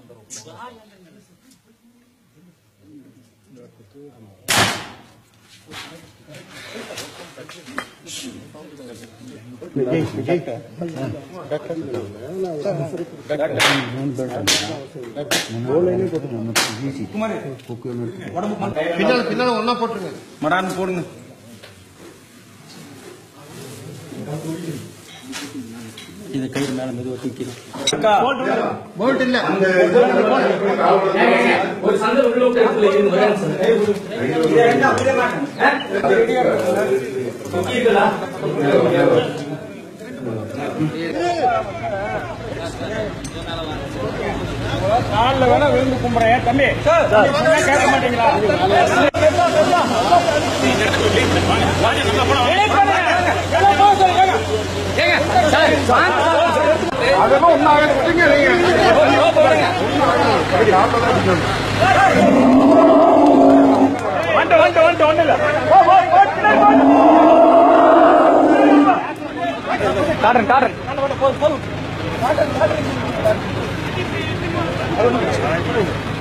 பின்னால பின்னால ஒன்னா போட்டுருங்க மடான்னு போடுங்க இது கயிறு மேல மெதுவாக தூக்கிடும் போல்ட் இல்ல ஒரு சந்தை உள்ள விட்டு இடத்துல இருந்து வரேன் சார் தூக்கிங்களா காலில் வேணா விழுந்து கும்பிட்றேன் தம்பி சொன்னா கேட்க மாட்டீங்களா அதெல்லாம் ஒன்னாக விட்டுங்க நீங்க வந்துட்டு வந்துட்டு வந்துட்டு ஒண்ணு இல்ல போ, போ, போ, பின்னாடி போ. காட்டுறேன் காட்டுறேன்